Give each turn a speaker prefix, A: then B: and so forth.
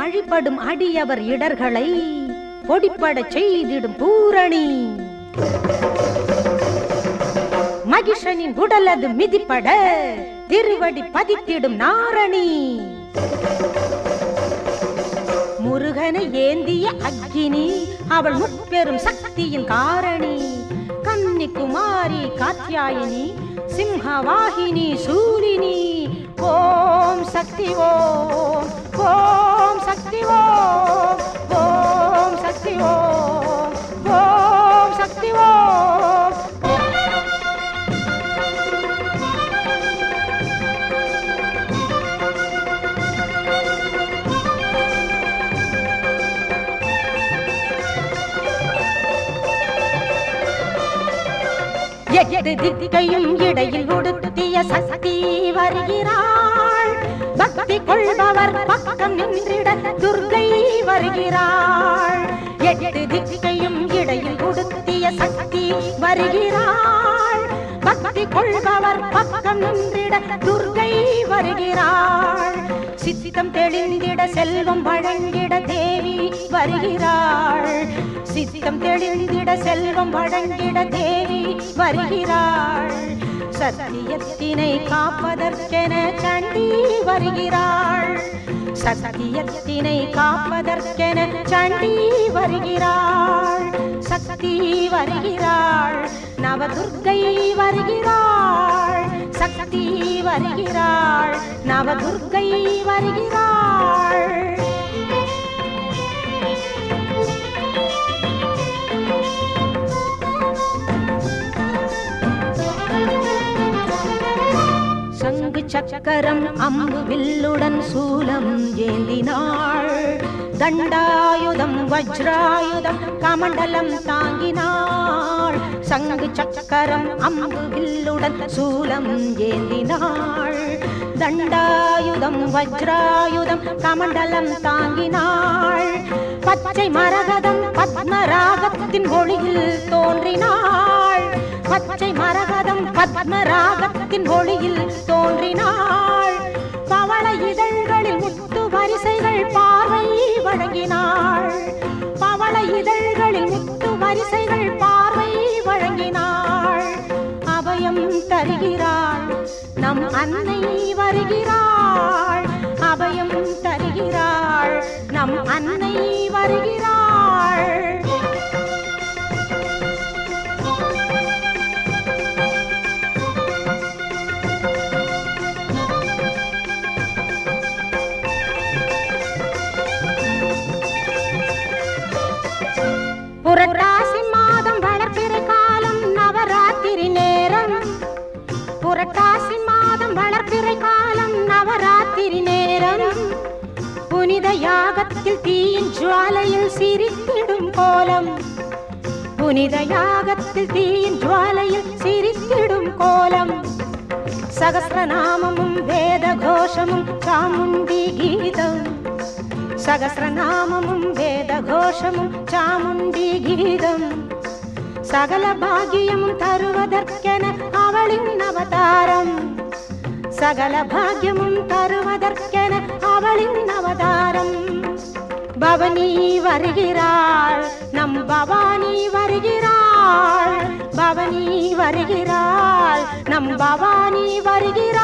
A: வழிபடும் அடியவர் இடர்களை பொடிப்படச் செய்திடும் பூரணி மகிஷனின் உடலது மிதிப்பட திருவடி பதித்திடும் நாரணி முருகனை ஏந்திய அக்கினி அவள் முப்பெரும் சக்தியின் காரணி கன்னிகுமாரி காத்யாயினி சிம்ஹவாகினி சூலினி ஓம் சக்தி ஓம் ஓம் சக்தி ஓம் ஓம் சக்தி ஓம் ஓம் சக்தி ஓம் எட்டு திக்கையும் இடையில் உடுத்திய சக்தி வருகிறாள் பக்தி கொள்பவர் பக்கம் நின்றிட துர்கை வருகிறாள் எட்டு திக்கையும் இடையில் உடுத்திய சக்தி வருகிறாள் பக்தி கொள்பவர் பக்கம் நின்றிட துர்கை வருகிறாள் சித்தம் தெளிந்திட செல்வம் வழங்கிட தேவி வருகிறாள் சித்தம் தெளிந்திட செல்வம் வழங்கிட தேவி வருகிறாள் சத்தியத்தினை காப்பதற்கென சண்டி வருகிறாள் சத்தியத்தினை காப்பதற்கென சண்டி வருகிறாள் சக்தி வருகிறாள் நவதுர்கை வருகிறாள் சக்தி வருகிறாள் நவதுர்கை வருகிறாள் சங்கு சக்கரம் அம்பு வில்லுடன் சூலம் ஏந்தினாள் தண்டாயுதம் வஜ்ராயுதம் கமண்டலம் தாங்கினாள் சங்கு சக்கரம் அம்பு வில்லுடன் சூலம் ஏந்தினாள் தண்டாயுதம் வஜ்ராயுதம் கமண்டலம் தாங்கினாள் பச்சை மரகதம் பத்மராகத்தின் ஒளியில் தோன்றினாள் பச்சை மரகதம் பத்மராகத்தின் ஒளியில் தோன்றினாள் பவள இதழ்களில் முத்து வரிசைகள் பார்வை வழங்கினாள் பவள இதழ்களில் முத்து வரிசைகள் பார்வை வழங்கினாள் அபயம் தருகிறாள் நம் அன்னை வருகிறாள் அபயம் தருகிறாள் நம் அன்னை வருகிறாள் புரட்டாசி மாதம் வளர்ப்பிறை காலம் நவராத்திரி நேரம் புரட்டாசி மாதம் வளர்ப்பிறை காலம் நவராத்திரி நேரம் புனித யாகத்தில் தீயின் ஜுவாலையில் சிரித்திடும் கோலம் புனித யாகத்தில் தீயின் ஜுவாலையில் சிரித்திடும் கோலம் சகசிரநாமமும் வேத கோஷமும் சாமுண்டி கீதம் சகசிரநாமமும் வேத கோஷமும் சாமுண்டி கீதம் சகல பாகியமும் தருவதற்கென அவளின் அவதாரம் சகல பாக்கியமும் தருவதற்கென அவளின் அவதாரம் பவனி வருகிறாள் நம் பவானி வருகிறாள் பவனி வருகிறாள் நம் பவானி வருகிறாள்